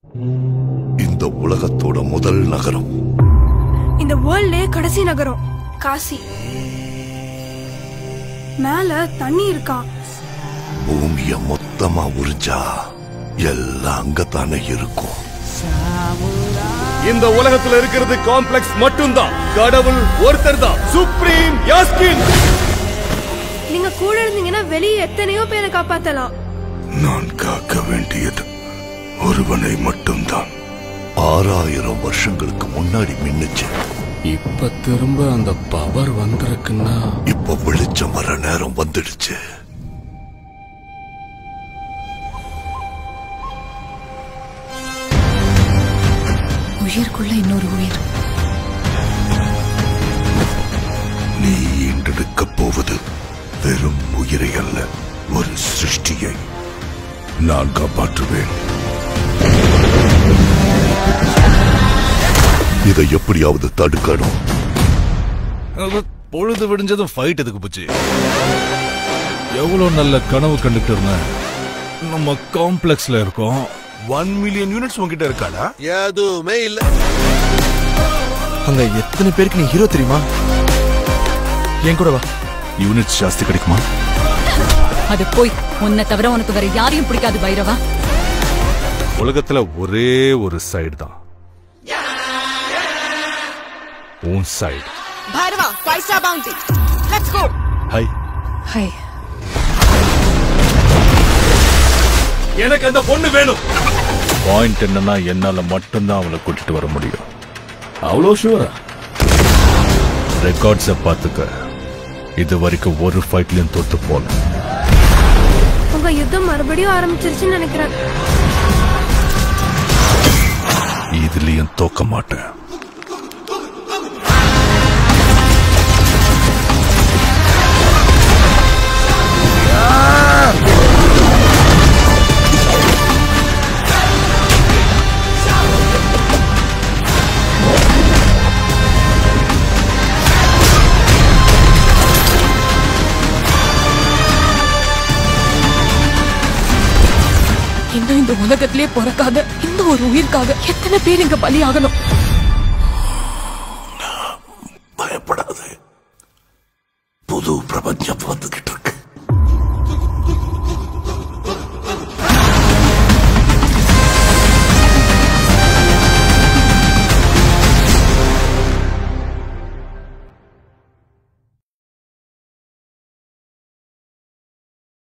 இந்த உலகத்தோட முதல் நகரம் இந்த வேர்ல்ட்லயே கடைசி நகரம் காசி மேல தண்ணி இருக்கா பூமிய மொத்தமா உறிஞ்சா எல்லாம் அங்கத்தானே இருக்கும் இந்த உலகத்துல இருக்கிறது காம்ப்ளெக்ஸ் மட்டும்தான் கடவுள் ஒருத்தர் தான் சுப்ரீம் யாஸ்கின் நீங்க கூட இருந்தீங்கன்னா வெளியே எத்தனையோ பேரை காப்பாத்தலாம் நான் காக்க வேண்டியது ஒருவனை மட்டும்தான் ஆறாயிரம் வருஷங்களுக்கு முன்னாடி மின்னுச்சு இப்ப திரும்ப அந்த பவர் வந்திருக்குன்னா இப்ப வெளிச்சம் வர நேரம் வந்துடுச்சு உயிருக்குள்ள இன்னொரு உயிர் நீ ஈண்டெடுக்கப் போவது வெறும் உயிரை அல்ல ஒரு சிருஷ்டியை நான் காப்பாற்றுவேன் இதை எப்படியாவது தடுக்கணும் பொழுது விடிஞ்சதும் ஃபைட் எதுக்கு போச்சு எவ்வளவு நல்ல கனவு கண்டுட்டு இருந்தேன் நம்ம காம்ப்ளெக்ஸ்ல இருக்கோம் ஒன் மில்லியன் யூனிட்ஸ் உங்ககிட்ட இருக்காடா எதுவுமே இல்ல அங்க எத்தனை பேருக்கு நீ ஹீரோ தெரியுமா என் கூட வா யூனிட்ஸ் ஜாஸ்தி கிடைக்குமா அது போய் உன்னை தவிர உனக்கு வேற யாரையும் பிடிக்காது பைரவா உலகத்துல ஒரே ஒரு சைடு தான் உன் side Bhairava, five star bounty. Let's go. Hi hi எனக்கு அந்த பொண்ணு வேணும் பாயிண்ட் என்னன்னா என்னால மட்டும்தான் அவளை கூட்டிட்டு வர முடியும் அவ்வளோ ஷூரா ரெக்கார்ட்ஸை பார்த்துக்க இது வரைக்கும் ஒரு ஃபைட்லயும் தோத்து போல உங்க யுத்தம் மறுபடியும் ஆரம்பிச்சிருச்சுன்னு நினைக்கிறேன் இதுலயும் தோக்க மாட்டேன் இன்னும் இந்த உலகத்திலே பிறக்காத இந்த ஒரு உயிருக்காக எத்தனை பேர் இங்க பலியாகணும் பயப்படாது புது பிரபஞ்சம் வந்துகிட்டு